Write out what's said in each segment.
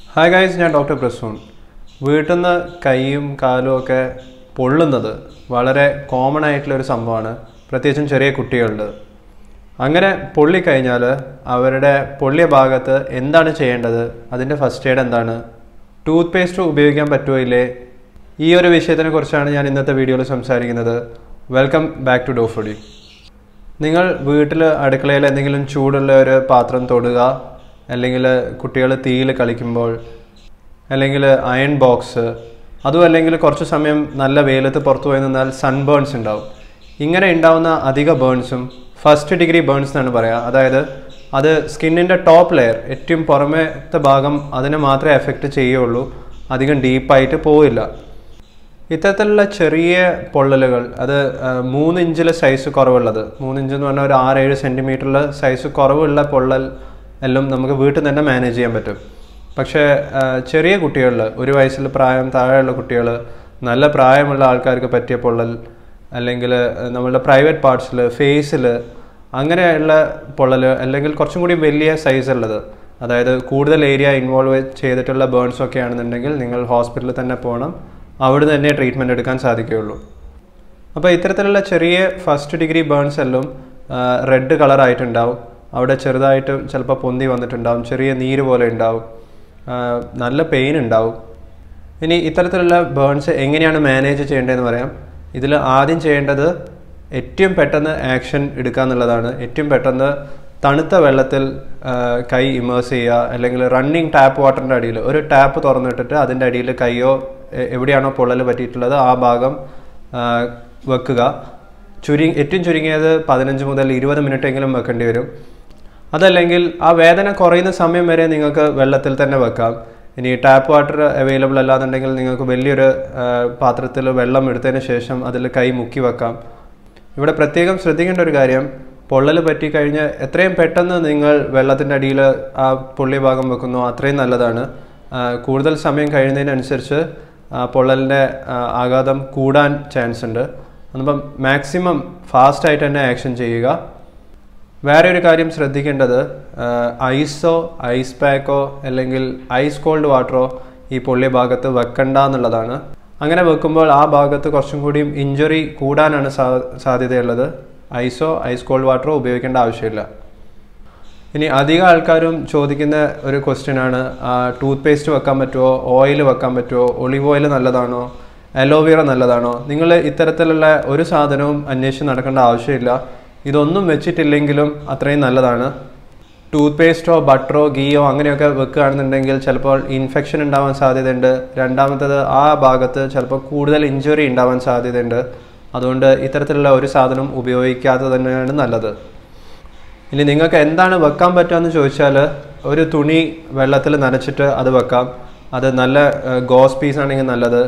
hi guys ഞാൻ doctor Prasoon വീട്ടിൽ നിന്ന് കൈയും കാലും ഒക്കെ പൊള്ളുന്നത് വളരെ കോമൺ ആയിട്ടുള്ള ഒരു സംഭവമാണ് പ്രത്യേകിച്ചും ചെറിയ കുട്ടികളുടെ അങ്ങനെ പൊള്ളിക്കഴിഞ്ഞാൽ അവരുടെ പൊള്ളിയ ഭാഗത്ത് എന്താണ് ചെയ്യേണ്ടത് അതിൻ്റെ ഫസ്റ്റ് എയ്ഡ് എന്താണ് ടൂത്ത് പേസ്റ്റ് ഉപയോഗിക്കാൻ പറ്റുമോ ഇല്ലേ ഈ ഒരു വിഷയത്തിനെ കുറിച്ചാണ് ഞാൻ ഇന്നത്തെ വീഡിയോയിൽ സംസാരിക്കുന്നത് വെൽക്കം ബാക്ക് ടു ഡോഫുഡി നിങ്ങൾ വീട്ടിൽ അടുക്കളയിൽ എന്തെങ്കിലും ചൂടുള്ള ഒരു പാത്രം തൊടുക അല്ലെങ്കിൽ കുട്ടികൾ തീയിൽ കളിക്കുമ്പോൾ അല്ലെങ്കിൽ അയൺ ബോക്സ് അതും അല്ലെങ്കിൽ കുറച്ച് സമയം നല്ല വെയിലത്ത് പുറത്തു പോയി നിന്നാൽ സൺബേൺസ് ഉണ്ടാവും ഇങ്ങനെ ഉണ്ടാവുന്ന അധിക ബേൺസും ഫസ്റ്റ് ഡിഗ്രി ബേൺസ് എന്നാണ് പറയുക അതായത് അത് സ്കിന്നിൻ്റെ ടോപ്പ് ലെയർ ഏറ്റവും പുറമേത്തെ ഭാഗം അതിനെ മാത്രമേ എഫക്റ്റ് ചെയ്യുള്ളൂ അധികം ഡീപ്പായിട്ട് പോവില്ല ഇത്തരത്തിലുള്ള ചെറിയ പൊള്ളലുകൾ അത് ആ, മൂന്ന് ഇഞ്ചിലെ സൈസ് കുറവുള്ളത് മൂന്ന് ഇഞ്ച് എന്ന് പറഞ്ഞാൽ ഒരു ആറ് ഏഴ് സെൻറ്റിമീറ്ററിൽ സൈസ് കുറവുള്ള പൊള്ളൽ എല്ലാം നമുക്ക് വീട്ടിൽ തന്നെ മാനേജ് ചെയ്യാൻ പറ്റും പക്ഷേ ആ, ചെറിയ കുട്ടികളിൽ ഒരു വയസ്സിൽ പ്രായം താഴെയുള്ള കുട്ടികൾ നല്ല പ്രായമുള്ള ആൾക്കാർക്ക് പറ്റിയ പൊള്ളൽ അല്ലെങ്കിൽ നമ്മളുടെ പ്രൈവറ്റ് പാർട്സിൽ ഫേസിൽ അങ്ങനെയുള്ള പൊള്ളൽ അല്ലെങ്കിൽ കുറച്ചും കൂടി വലിയ സൈസ് ഉള്ളത് അതായത് കൂടുതൽ ഏരിയ ഇൻവോൾവ് ചെയ്തിട്ടുള്ള ബേൺസ് ഒക്കെ ആണെന്നുണ്ടെങ്കിൽ നിങ്ങൾ ഹോസ്പിറ്റലിൽ തന്നെ പോകണം അവിടെ തന്നെ ട്രീറ്റ്മെൻറ്റ് എടുക്കാൻ സാധിക്കുകയുള്ളൂ അപ്പോൾ ഇത്തരത്തിലുള്ള ചെറിയ ഫസ്റ്റ് ഡിഗ്രി ബേൺസ് എല്ലാം റെഡ് കളറായിട്ടുണ്ടാവും അവിടെ ചെറുതായിട്ട് ചിലപ്പോൾ പൊന്തി വന്നിട്ടുണ്ടാവും ചെറിയ നീര് പോലെ ഉണ്ടാവും ആ, നല്ല പെയിൻ ഉണ്ടാവും ഇനി ഇത്തരത്തിലുള്ള ബേൺസ് എങ്ങനെയാണ് മാനേജ് ചെയ്യേണ്ടതെന്ന് പറയാം ഇതിൽ ആദ്യം ചെയ്യേണ്ടത് ഏറ്റവും പെട്ടെന്ന് ആക്ഷൻ എടുക്കുക എന്നുള്ളതാണ് ഏറ്റവും പെട്ടെന്ന് തണുത്ത വെള്ളത്തിൽ ആ, കൈ ഇമേഴ്സ് ചെയ്യുക അല്ലെങ്കിൽ റണ്ണിങ് ടാപ്പ് വാട്ടറിൻ്റെ അടിയിൽ ഒരു ടാപ്പ് തുറന്നിട്ടിട്ട് അതിൻ്റെ അടിയിൽ കൈയോ എ- എവിടെയാണോ പൊള്ളൽ പറ്റിയിട്ടുള്ളത് ആ ഭാഗം ആ, വെക്കുക ചുരു ഏറ്റവും ചുരുങ്ങിയത് പതിനഞ്ച് മുതൽ ഇരുപത് മിനിറ്റ് എങ്കിലും വെക്കേണ്ടി വരും അതല്ലെങ്കിൽ ആ വേദന കുറയുന്ന സമയം വരെ നിങ്ങൾക്ക് വെള്ളത്തിൽ തന്നെ വെക്കാം ഇനി ടാപ്പ് വാട്ടർ അവൈലബിൾ അല്ലാന്നുണ്ടെങ്കിൽ നിങ്ങൾക്ക് വലിയൊരു പാത്രത്തിൽ വെള്ളം എടുത്തതിന് ശേഷം അതിൽ കൈ മുക്കി വെക്കാം ഇവിടെ പ്രത്യേകം ശ്രദ്ധിക്കേണ്ട ഒരു കാര്യം പൊള്ളൽ പറ്റിക്കഴിഞ്ഞ് എത്രയും പെട്ടെന്ന് നിങ്ങൾ വെള്ളത്തിൻ്റെ അടിയിൽ ആ പൊള്ളിയ ഭാഗം വെക്കുന്നു അത്രയും നല്ലതാണ് ആ, കൂടുതൽ സമയം കഴിയുന്നതിനനുസരിച്ച് ആ പൊള്ളലിൻ്റെ ആ, ആഘാതം കൂടാൻ ചാൻസ് ഉണ്ട് അപ്പം മാക്സിമം ഫാസ്റ്റായിട്ട് തന്നെ ആക്ഷൻ ചെയ്യുക വേറെ ഒരു കാര്യം ശ്രദ്ധിക്കേണ്ടത് ഐസോ ഐസ് പാക്കോ അല്ലെങ്കിൽ ഐസ് കോൾഡ് വാട്ടറോ ഈ പൊള്ളിയ ഭാഗത്ത് വെക്കണ്ട എന്നുള്ളതാണ് അങ്ങനെ വെക്കുമ്പോൾ ആ ഭാഗത്ത് കുറച്ചും കൂടിയും ഇഞ്ചുറി കൂടാനാണ് സാ- സാധ്യതയുള്ളത് ഐസോ ഐസ് കോൾഡ് വാട്ടറോ ഉപയോഗിക്കേണ്ട ആവശ്യമില്ല ഇനി അധികം ആൾക്കാരും ചോദിക്കുന്ന ഒരു ക്വസ്റ്റ്യൻ ആണ് ടൂത്ത് പേസ്റ്റ് വെക്കാൻ പറ്റുമോ ഓയിൽ വെക്കാൻ പറ്റുമോ ഒളിവ് ഓയിൽ നല്ലതാണോ അലോവേറ നല്ലതാണോ നിങ്ങൾ ഇത്തരത്തിലുള്ള ഒരു സാധനവും അന്വേഷിച്ച് നടക്കേണ്ട ആവശ്യമില്ല ഇതൊന്നും വെച്ചിട്ടില്ലെങ്കിലും അത്രയും നല്ലതാണ് ടൂത്ത് പേസ്റ്റോ ബട്ടറോ ഗീയോ അങ്ങനെയൊക്കെ വെക്കുകയാണെന്നുണ്ടെങ്കിൽ ചിലപ്പോൾ ഇൻഫെക്ഷൻ ഉണ്ടാവാൻ സാധ്യതയുണ്ട് രണ്ടാമത്തത് ആ ഭാഗത്ത് ചിലപ്പോൾ കൂടുതൽ ഇഞ്ചുറി ഉണ്ടാവാൻ സാധ്യതയുണ്ട് അതുകൊണ്ട് ഇത്തരത്തിലുള്ള ഒരു സാധനം ഉപയോഗിക്കാത്തത് തന്നെയാണ് നല്ലത് ഇനി നിങ്ങൾക്ക് എന്താണ് വെക്കാൻ പറ്റുകയെന്ന് ചോദിച്ചാൽ ഒരു തുണി വെള്ളത്തിൽ നനച്ചിട്ട് അത് വെക്കാം അത് നല്ല ഗോസ് പീസ് ആണെങ്കിൽ നല്ലത്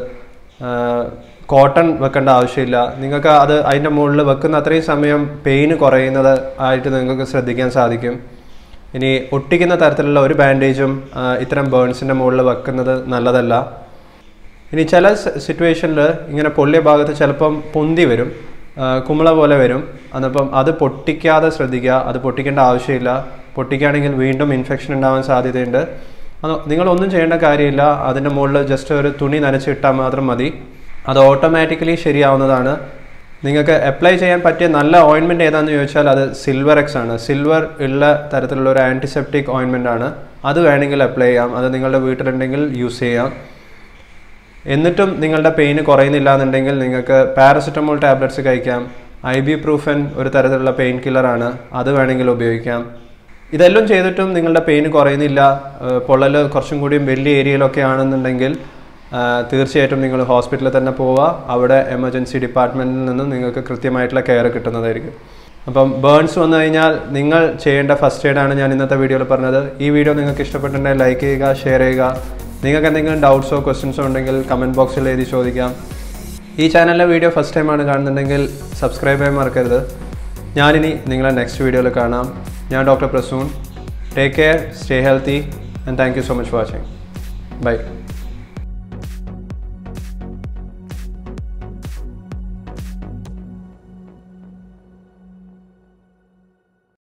കോട്ടൺ വെക്കേണ്ട ആവശ്യമില്ല നിങ്ങൾക്ക് അത് അതിൻ്റെ മുകളിൽ വെക്കുന്ന അത്രയും സമയം പെയിന് കുറയുന്നത് ആയിട്ട് നിങ്ങൾക്ക് ശ്രദ്ധിക്കാൻ സാധിക്കും ഇനി ഒട്ടിക്കുന്ന തരത്തിലുള്ള ഒരു ബാൻഡേജും ആ, ഇത്തരം ബേൺസിൻ്റെ മുകളിൽ വെക്കുന്നത് നല്ലതല്ല ഇനി ചില സിറ്റുവേഷനിൽ ഇങ്ങനെ പൊള്ളിയ ഭാഗത്ത് ചിലപ്പം പൊന്തി വരും ആ, കുമിള പോലെ വരും അന്നപ്പം അത് പൊട്ടിക്കാതെ ശ്രദ്ധിക്കുക അത് പൊട്ടിക്കേണ്ട ആവശ്യമില്ല പൊട്ടിക്കുകയാണെങ്കിൽ വീണ്ടും ഇൻഫെക്ഷൻ ഉണ്ടാവാൻ സാധ്യതയുണ്ട് അത് നിങ്ങളൊന്നും ചെയ്യേണ്ട കാര്യമില്ല അതിൻ്റെ മുകളിൽ ജസ്റ്റ് ഒരു തുണി നനച്ചിട്ടാൽ മാത്രം മതി അത് ഓട്ടോമാറ്റിക്കലി ശരിയാവുന്നതാണ് നിങ്ങൾക്ക് അപ്ലൈ ചെയ്യാൻ പറ്റിയ നല്ല ഓയിൻമെൻറ്റ് ഏതാണെന്ന് ചോദിച്ചാൽ അത് സിൽവർ എക്സ് ആണ് സിൽവർ ഉള്ള തരത്തിലുള്ള ഒരു ആൻറ്റിസെപ്റ്റിക് ഓയിൻമെൻ്റ് ആണ് അത് വേണമെങ്കിൽ അപ്ലൈ ചെയ്യാം അത് നിങ്ങളുടെ വീട്ടിലുണ്ടെങ്കിൽ യൂസ് ചെയ്യാം എന്നിട്ടും നിങ്ങളുടെ പെയിന് കുറയുന്നില്ല എന്നുണ്ടെങ്കിൽ നിങ്ങൾക്ക് പാരസെറ്റമോൾ ടാബ്ലറ്റ്സ് കഴിക്കാം ഐ ബി പ്രൂഫൻ ഒരു തരത്തിലുള്ള പെയിൻ കില്ലറാണ് അത് വേണമെങ്കിൽ ഉപയോഗിക്കാം ഇതെല്ലാം ചെയ്തിട്ടും നിങ്ങളുടെ പെയിന് കുറയുന്നില്ല ഏഹ് പൊള്ളൽ കുറച്ചും കൂടിയും വലിയ ഏരിയയിലൊക്കെ ആണെന്നുണ്ടെങ്കിൽ ആഹ് തീർച്ചയായിട്ടും നിങ്ങൾ ഹോസ്പിറ്റലിൽ തന്നെ പോവുക അവിടെ എമർജൻസി ഡിപ്പാർട്ട്മെൻറ്റിൽ നിന്നും നിങ്ങൾക്ക് കൃത്യമായിട്ടുള്ള കെയർ കിട്ടുന്നതായിരിക്കും അപ്പം ബേൺസ് വന്നു കഴിഞ്ഞാൽ നിങ്ങൾ ചെയ്യേണ്ട ഫസ്റ്റ് എയ്ഡാണ് ഞാൻ ഇന്നത്തെ വീഡിയോയിൽ പറഞ്ഞത് ഈ വീഡിയോ നിങ്ങൾക്ക് ഇഷ്ടപ്പെട്ടിട്ടുണ്ടെങ്കിൽ ലൈക്ക് ചെയ്യുക ഷെയർ ചെയ്യുക നിങ്ങൾക്ക് എന്തെങ്കിലും ഡൗട്ട്സോ ക്വസ്റ്റ്യൻസോ ഉണ്ടെങ്കിൽ കമൻറ്റ് ബോക്സിൽ എഴുതി ചോദിക്കാം ഈ ചാനലിലെ വീഡിയോ ഫസ്റ്റ് ടൈമാണ് കാണുന്നുണ്ടെങ്കിൽ സബ്സ്ക്രൈബ് ചെയ്യാൻ മറക്കരുത് ഞാനിനി നിങ്ങളെ നെക്സ്റ്റ് വീഡിയോയിൽ കാണാം ഞാൻ doctor Prasoon take care stay healthy and thank you so much watching by